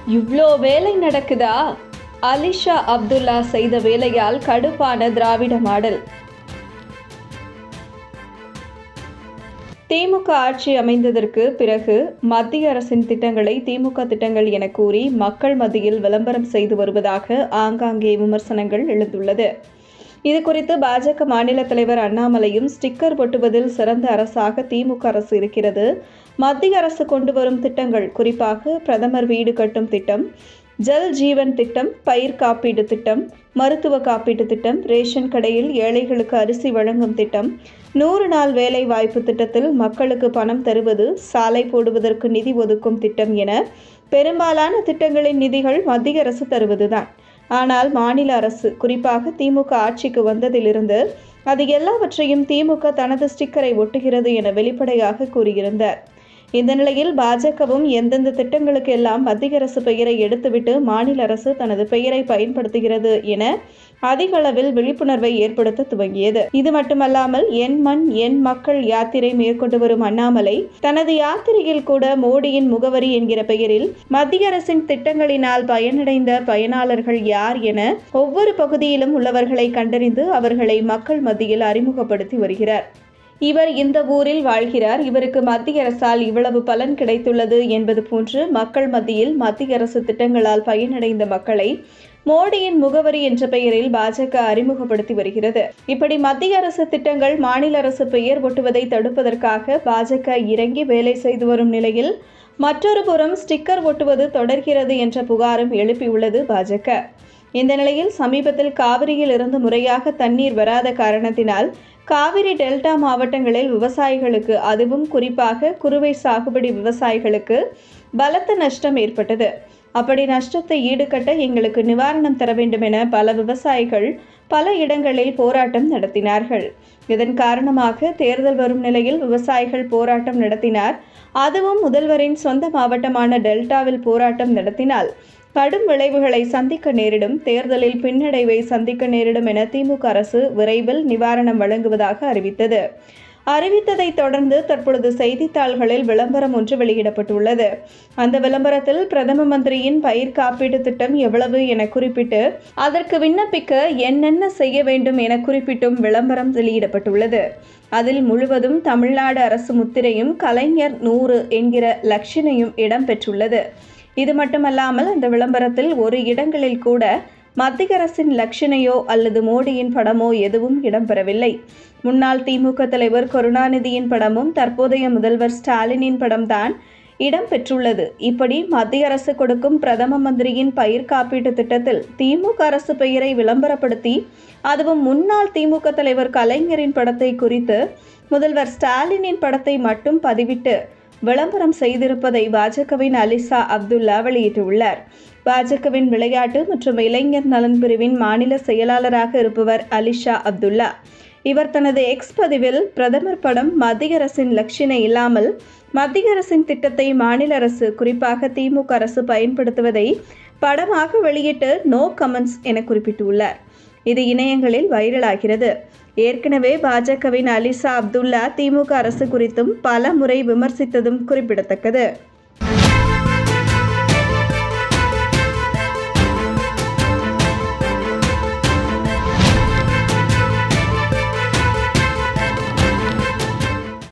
இவ்ளோ வேலை நடக்குதா அலிஷா அப்துல்லா செய்த வேலையால் கடுப்பான திராவிட மாடல் திமுக ஆட்சி அமைந்ததற்கு பிறகு மத்திய அரசின் திட்டங்களை திமுக திட்டங்கள் என கூறி மக்கள் மத்தியில் விளம்பரம் செய்து வருவதாக ஆங்காங்கே விமர்சனங்கள் எழுந்துள்ளது இது குறித்து பாஜக மாநில தலைவர் அண்ணாமலையும் ஸ்டிக்கர் ஒட்டுவதில் சிறந்த அரசாக திமுக அரசு இருக்கிறது மத்திய அரசு கொண்டு வரும் திட்டங்கள் குறிப்பாக பிரதமர் வீடு கட்டும் திட்டம் ஜல் ஜீவன் திட்டம் பயிர் காப்பீடு திட்டம் மருத்துவ காப்பீட்டு திட்டம் ரேஷன் கடையில் ஏழைகளுக்கு அரிசி வழங்கும் திட்டம் நூறு நாள் வேலை வாய்ப்பு திட்டத்தில் மக்களுக்கு பணம் தருவது சாலை போடுவதற்கு நிதி ஒதுக்கும் திட்டம் என பெரும்பாலான திட்டங்களின் நிதிகள் மத்திய அரசு தருவதுதான் ஆனால் மாநில அரசு குறிப்பாக திமுக ஆட்சிக்கு வந்ததிலிருந்து அது எல்லாவற்றையும் திமுக தனது ஸ்டிக்கரை ஒட்டுகிறது என வெளிப்படையாக கூறியிருந்தார் இந்த நிலையில் பாஜகவும் எந்தெந்த திட்டங்களுக்கு எல்லாம் மத்திய அரசு பெயரை எடுத்துவிட்டு மாநில அரசு தனது பெயரை பயன்படுத்துகிறது என அதிக அளவில் விழிப்புணர்வை ஏற்படுத்த துவங்கியது இது மட்டுமல்லாமல் என் மண் என் மக்கள் யாத்திரை மேற்கொண்டு வரும் அண்ணாமலை தனது யாத்திரையில் கூட மோடியின் முகவரி என்கிற பெயரில் மத்திய அரசின் திட்டங்களினால் பயனடைந்த பயனாளர்கள் யார் என ஒவ்வொரு பகுதியிலும் உள்ளவர்களை கண்டறிந்து அவர்களை மக்கள் மத்தியில் அறிமுகப்படுத்தி வருகிறார் இவர் இந்த ஊரில் வாழ்கிறார் இவருக்கு மத்திய அரசால் இவ்வளவு பலன் கிடைத்துள்ளது என்பது போன்று மக்கள் மத்தியில் மத்திய அரசு திட்டங்களால் பயனடைந்த மக்களை மோடியின் முகவரி என்ற பெயரில் பாஜக அறிமுகப்படுத்தி வருகிறது இப்படி மத்திய அரசு திட்டங்கள் மாநில அரசு பெயர் ஒட்டுவதை தடுப்பதற்காக பாஜக இறங்கி வேலை செய்து வரும் நிலையில் மற்றொரு புறம் ஸ்டிக்கர் ஒட்டுவது தொடர்கிறது என்ற புகாரும் எழுப்பியுள்ளது பாஜக இந்த நிலையில் சமீபத்தில் காவிரியில் இருந்து முறையாக தண்ணீர் வராத காரணத்தினால் காவிரி டெல்டா மாவட்டங்களில் விவசாயிகளுக்கு அதுவும் குறிப்பாக குறுவை சாகுபடி விவசாயிகளுக்கு பலத்த நஷ்டம் ஏற்பட்டது அப்படி நஷ்டத்தை ஈடுகட்ட எங்களுக்கு நிவாரணம் தர வேண்டும் என பல விவசாயிகள் பல இடங்களில் போராட்டம் நடத்தினார்கள் இதன் காரணமாக தேர்தல் வரும் நிலையில் விவசாயிகள் போராட்டம் நடத்தினார் அதுவும் முதல்வரின் சொந்த மாவட்டமான டெல்டாவில் போராட்டம் நடத்தினால் கடும் விளைவுகளை சந்திக்க நேரிடும் தேர்தலில் பின்னடைவை சந்திக்க நேரிடும் என திமுக அரசு விரைவில் நிவாரணம் வழங்குவதாக அறிவித்தது அறிவித்ததை தொடர்ந்து தற்பொழுது செய்தித்தாள்களில் விளம்பரம் ஒன்று வெளியிடப்பட்டுள்ளது அந்த விளம்பரத்தில் பிரதம மந்திரியின் பயிர் காப்பீட்டு திட்டம் எவ்வளவு என குறிப்பிட்டு அதற்கு விண்ணப்பிக்க என்னென்ன செய்ய வேண்டும் என குறிப்பிட்டும் விளம்பரம் வெளியிடப்பட்டுள்ளது அதில் முழுவதும் தமிழ்நாடு அரசு முத்திரையும் கலைஞர் நூறு என்கிற லட்சணையும் இடம்பெற்றுள்ளது இது மட்டுமல்லாமல் அந்த விளம்பரத்தில் ஒரு இடங்களில் கூட மத்திய அரசின் லட்சணையோ அல்லது மோடியின் படமோ எதுவும் இடம்பெறவில்லை முன்னாள் திமுக தலைவர் கருணாநிதியின் படமும் தற்போதைய முதல்வர் ஸ்டாலினின் படம்தான் இடம்பெற்றுள்ளது இப்படி மத்திய அரசு கொடுக்கும் பிரதம மந்திரியின் பயிர் காப்பீட்டு திட்டத்தில் திமுக அரசு பெயரை விளம்பரப்படுத்தி அதுவும் முன்னாள் திமுக தலைவர் கலைஞரின் படத்தை குறித்து முதல்வர் ஸ்டாலினின் படத்தை மட்டும் பதிவிட்டு விளம்பரம் செய்திருப்பதை பாஜகவின் அலிசா அப்துல்லா வெளியிட்டுள்ளார் பாஜகவின் விளையாட்டு மற்றும் இளைஞர் நலன் பிரிவின் மாநில செயலாளராக இருப்பவர் அலிஷா அப்துல்லா இவர் தனது எக்ஸ் பதிவில் பிரதமர் படம் மத்திய அரசின் லட்சினை இல்லாமல் மத்திய அரசின் திட்டத்தை மாநில அரசு குறிப்பாக திமுக அரசு பயன்படுத்துவதை படமாக வெளியிட்டு நோ கமெண்ட்ஸ் என குறிப்பிட்டுள்ளார் இது இணையங்களில் வைரலாகிறது ஏற்கனவே பாஜகவின் அலிசா அப்துல்லா திமுக அரசு குறித்தும் பல முறை விமர்சித்ததும் குறிப்பிடத்தக்கது